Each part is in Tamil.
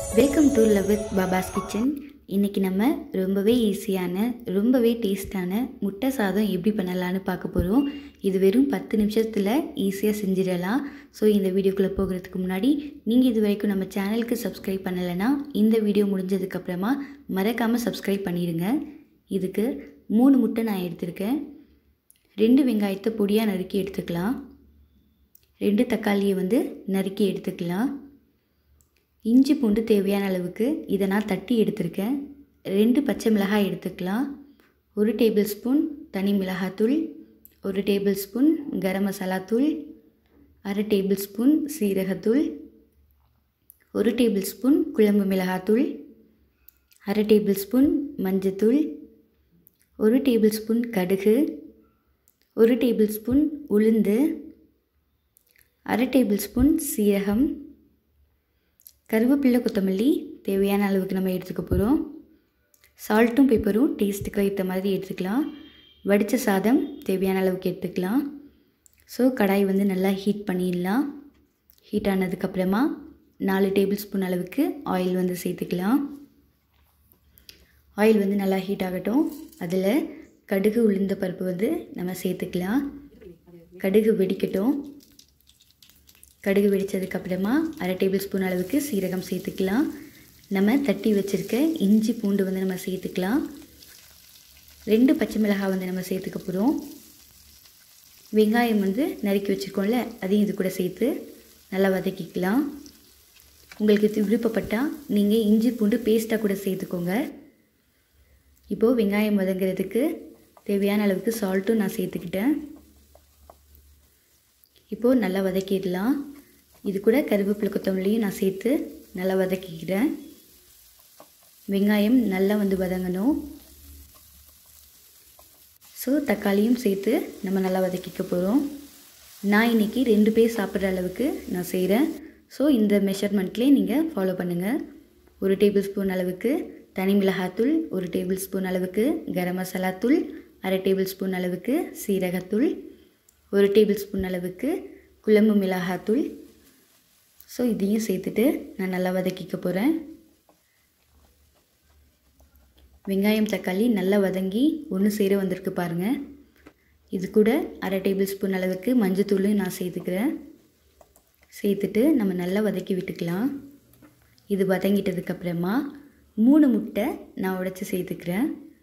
welcome to love with Baba's kitchen இன்றைக்கி நம்ம ரொம்பவே ஈஸியான ரொம்பவே டேஸ்டான முட்டை சாதம் எப்படி பண்ணலான்னு பார்க்க போகிறோம் இது வெறும் பத்து நிமிஷத்தில் ஈஸியாக செஞ்சிடலாம் ஸோ இந்த வீடியோக்குள்ளே போகிறதுக்கு முன்னாடி நீங்கள் இது வரைக்கும் நம்ம சேனலுக்கு சப்ஸ்கிரைப் பண்ணலைன்னா இந்த வீடியோ முடிஞ்சதுக்கப்புறமா மறக்காமல் சப்ஸ்கிரைப் பண்ணிடுங்க இதுக்கு மூணு முட்டை நான் எடுத்திருக்கேன் ரெண்டு வெங்காயத்தை பொடியாக நறுக்கி எடுத்துக்கலாம் ரெண்டு தக்காளியை வந்து நறுக்கி எடுத்துக்கலாம் இஞ்சி பூண்டு தேவையான அளவுக்கு இதை நான் தட்டி எடுத்திருக்கேன் ரெண்டு பச்சை மிளகாய் எடுத்துக்கலாம் ஒரு டேபிள் ஸ்பூன் தனி மிளகாத்தூள் ஒரு டேபிள் ஸ்பூன் கரம் மசாலா தூள் அரை டேபிள் ஸ்பூன் சீரகத்தூள் ஒரு டேபிள் ஸ்பூன் குழம்பு மிளகாத்தூள் அரை டேபிள் ஸ்பூன் மஞ்சத்தூள் ஒரு டேபிள் ஸ்பூன் கடுகு ஒரு டேபிள் ஸ்பூன் உளுந்து அரை டேபிள் ஸ்பூன் சீரகம் கருவேப்பிலை கொத்தமல்லி தேவையான அளவுக்கு நம்ம எடுத்துக்க போகிறோம் சால்ட்டும் பெப்பரும் டேஸ்ட்டுக்கு ஏற்ற மாதிரி எடுத்துக்கலாம் வடித்த சாதம் தேவையான அளவுக்கு எடுத்துக்கலாம் ஸோ கடாய் வந்து நல்லா ஹீட் பண்ணிடலாம் ஹீட் ஆனதுக்கப்புறமா நாலு டேபிள் ஸ்பூன் அளவுக்கு ஆயில் வந்து சேர்த்துக்கலாம் ஆயில் வந்து நல்லா ஹீட் ஆகட்டும் அதில் கடுகு உளுந்த பருப்பு வந்து நம்ம சேர்த்துக்கலாம் கடுகு வெடிக்கட்டும் கடுகு வெடித்ததுக்கப்புறமா அரை டேபிள் ஸ்பூன் அளவுக்கு சீரகம் சேர்த்துக்கலாம் நம்ம தட்டி வச்சுருக்க இஞ்சி பூண்டு வந்து நம்ம சேர்த்துக்கலாம் ரெண்டு பச்சை மிளகாய் வந்து நம்ம சேர்த்துக்க போகிறோம் வெங்காயம் வந்து நறுக்கி வச்சுருக்கோம்ல அதையும் இது கூட சேர்த்து நல்லா வதக்கிக்கலாம் உங்களுக்கு விருப்பப்பட்டால் நீங்கள் இஞ்சி பூண்டு பேஸ்ட்டாக கூட சேர்த்துக்கோங்க இப்போது வெங்காயம் வதங்கிறதுக்கு தேவையான அளவுக்கு சால்ட்டும் நான் சேர்த்துக்கிட்டேன் இப்போது நல்லா வதக்கிடலாம் இது கூட கருவேப்பிலை கொத்தமல்லியும் நான் சேர்த்து நல்லா வதக்கிக்கிறேன் வெங்காயம் நல்லா வந்து வதங்கணும் ஸோ தக்காளியும் சேர்த்து நம்ம நல்லா வதக்கிக்க போகிறோம் நான் இன்றைக்கி ரெண்டு பேர் சாப்பிட்ற அளவுக்கு நான் செய்கிறேன் ஸோ இந்த மெஷர்மெண்ட்லேயே நீங்கள் ஃபாலோ பண்ணுங்கள் ஒரு டேபிள் ஸ்பூன் அளவுக்கு தனி மிளகாத்தூள் ஒரு டேபிள் ஸ்பூன் அளவுக்கு கரம் மசாலா தூள் அரை டேபிள் ஸ்பூன் அளவுக்கு சீரகத்தூள் ஒரு டேபிள் ஸ்பூன் அளவுக்கு குழம்பு மிளகாத்தூள் ஸோ இதையும் சேர்த்துட்டு நான் நல்லா வதக்கிக்க போகிறேன் வெங்காயம் தக்காளி நல்லா வதங்கி ஒன்று சேர வந்திருக்கு பாருங்கள் இது கூட அரை டேபிள் ஸ்பூன் அளவுக்கு மஞ்சத்தூளும் நான் சேர்த்துக்கிறேன் சேர்த்துட்டு நம்ம நல்லா வதக்கி விட்டுக்கலாம் இது வதங்கிட்டதுக்கப்புறமா மூணு முட்டை நான் உடைச்சி சேர்த்துக்கிறேன்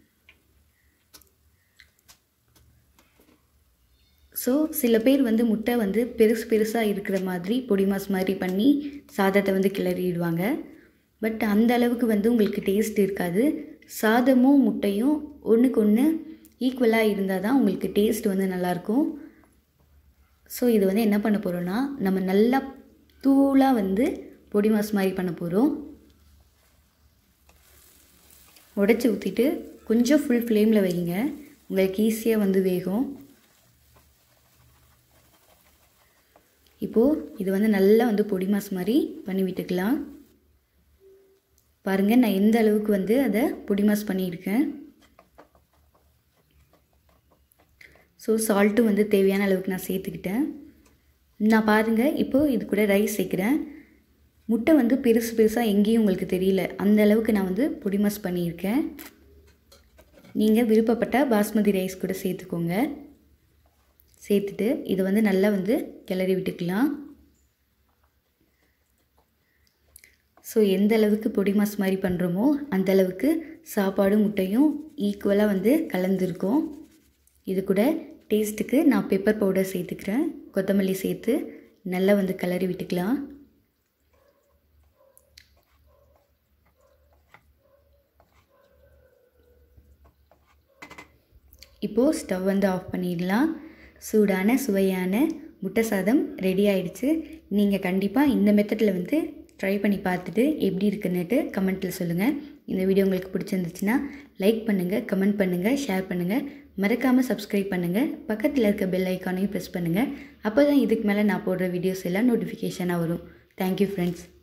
ஸோ சில பேர் வந்து முட்டை வந்து பெருசு பெருசாக இருக்கிற மாதிரி பொடி மாஸ் மாதிரி பண்ணி சாதத்தை வந்து கிளறிடுவாங்க பட் அந்த அளவுக்கு வந்து உங்களுக்கு டேஸ்ட் இருக்காது சாதமும் முட்டையும் ஒன்றுக்கு ஒன்று ஈக்குவலாக இருந்தால் தான் உங்களுக்கு டேஸ்ட் வந்து நல்லாயிருக்கும் ஸோ இது வந்து என்ன பண்ண போகிறோன்னா நம்ம நல்லா தூளாக வந்து பொடி மாஸ் மாதிரி பண்ண போகிறோம் உடச்சி ஊற்றிட்டு கொஞ்சம் ஃபுல் ஃப்ளேமில் வைங்க உங்களுக்கு ஈஸியாக வந்து வேகும் இப்போது இது வந்து நல்லா வந்து பொடி மாஸ் மாதிரி பண்ணி விட்டுக்கலாம் பாருங்கள் நான் எந்த அளவுக்கு வந்து அதை பொடி மாஸ் பண்ணியிருக்கேன் ஸோ சால்ட்டும் வந்து தேவையான அளவுக்கு நான் சேர்த்துக்கிட்டேன் நான் பாருங்கள் இப்போது இது கூட ரைஸ் சேர்க்குறேன் முட்டை வந்து பெருசு பெருசாக எங்கேயும் உங்களுக்கு தெரியல அந்த அளவுக்கு நான் வந்து பொடி மாஸ் பண்ணியிருக்கேன் நீங்கள் விருப்பப்பட்டால் பாஸ்மதி ரைஸ் கூட சேர்த்துக்கோங்க சேர்த்துட்டு இதை வந்து நல்லா வந்து கிளறி விட்டுக்கலாம் ஸோ எந்த அளவுக்கு பொடி மாஸ் மாதிரி பண்ணுறோமோ அந்த அளவுக்கு சாப்பாடும் முட்டையும் ஈக்குவலாக வந்து கலந்துருக்கும் இது கூட டேஸ்ட்டுக்கு நான் பெப்பர் பவுடர் சேர்த்துக்கிறேன் கொத்தமல்லி சேர்த்து நல்லா வந்து கிளறி விட்டுக்கலாம் இப்போது ஸ்டவ் வந்து ஆஃப் பண்ணிடலாம் சூடான சுவையான முட்டை சாதம் ரெடி ஆயிடுச்சு நீங்கள் கண்டிப்பாக இந்த மெத்தடில் வந்து ட்ரை பண்ணி பார்த்துட்டு எப்படி இருக்குன்னுட்டு கமெண்ட்டில் சொல்லுங்கள் இந்த வீடியோ உங்களுக்கு பிடிச்சிருந்துச்சுன்னா லைக் பண்ணுங்கள் கமெண்ட் பண்ணுங்கள் ஷேர் பண்ணுங்கள் மறக்காமல் சப்ஸ்கிரைப் பண்ணுங்கள் பக்கத்தில் இருக்க பெல் ஐக்கானையும் ப்ரெஸ் பண்ணுங்கள் அப்போ தான் இதுக்கு மேலே நான் போடுற வீடியோஸ் எல்லாம் நோட்டிஃபிகேஷனாக வரும் தேங்க்யூ ஃப்ரெண்ட்ஸ்